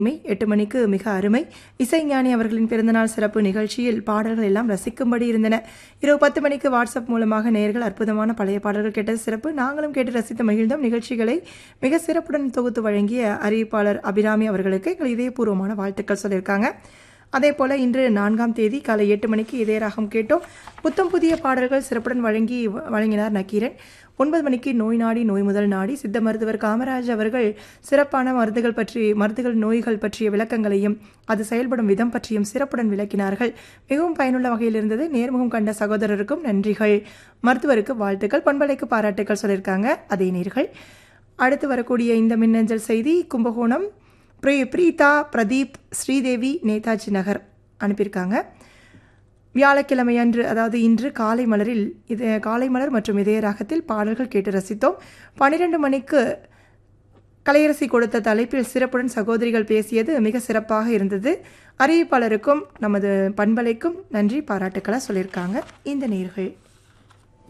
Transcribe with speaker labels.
Speaker 1: my எட்டு மணிக்கு மிக அருமை இசைஞானி அவர்களின் பிறந்தநாள் சிறப்பு நிகழ்ச்சியில் பாடல்கள் எல்லாம் ரசிக்கும்படி இருந்தன இரவு பத்து மணிக்கு வாட்ஸ்அப் மூலமாக நேயர்கள் அற்புதமான பழைய பாடல்கள் கேட்டது சிறப்பு நாங்களும் கேட்டு ரசித்து மகிழ்ந்தோம் நிகழ்ச்சிகளை மிக சிறப்புடன் தொகுத்து வழங்கிய அறிவிப்பாளர் அபிராமி அவர்களுக்கு எங்கள் இதயபூர்வமான வாழ்த்துக்கள் சொல்லியிருக்காங்க அதே போல் இன்று நான்காம் தேதி காலை எட்டு மணிக்கு இதே ராகம் கேட்டோம் புத்தம் புதிய பாடல்கள் சிறப்புடன் வழங்கி வழங்கினார் நக்கீரன் ஒன்பது மணிக்கு நோய் நாடி நோய் முதல் நாடி சித்த மருத்துவர் காமராஜ் அவர்கள் சிறப்பான மருந்துகள் பற்றி மருந்துகள் நோய்கள் பற்றிய விளக்கங்களையும் அது செயல்படும் விதம் பற்றியும் சிறப்புடன் விளக்கினார்கள் மிகவும் பயனுள்ள வகையில் இருந்தது நேர்முகம் கண்ட சகோதரருக்கும் நன்றிகள் மருத்துவருக்கு வாழ்த்துக்கள் பண்பலைக்கு பாராட்டுக்கள் சொல்லியிருக்காங்க அதே நேர்கள் அடுத்து வரக்கூடிய இந்த மின்னஞ்சல் செய்தி கும்பகோணம் ப்ரீ பிரீதா பிரதீப் ஸ்ரீதேவி நேதாஜி நகர் அனுப்பியிருக்காங்க வியாழக்கிழமை அன்று அதாவது இன்று காலை மலரில் இது காலை மலர் மற்றும் இதய ராகத்தில் பாடல்கள் கேட்டு ரசித்தோம் பன்னிரெண்டு மணிக்கு கலையரசி கொடுத்த தலைப்பில் சிறப்புடன் சகோதரிகள் பேசியது மிக சிறப்பாக இருந்தது அறிவிப்பாளருக்கும் நமது பண்பலைக்கும் நன்றி பாராட்டுக்களை சொல்லியிருக்காங்க இந்த நேர்கள்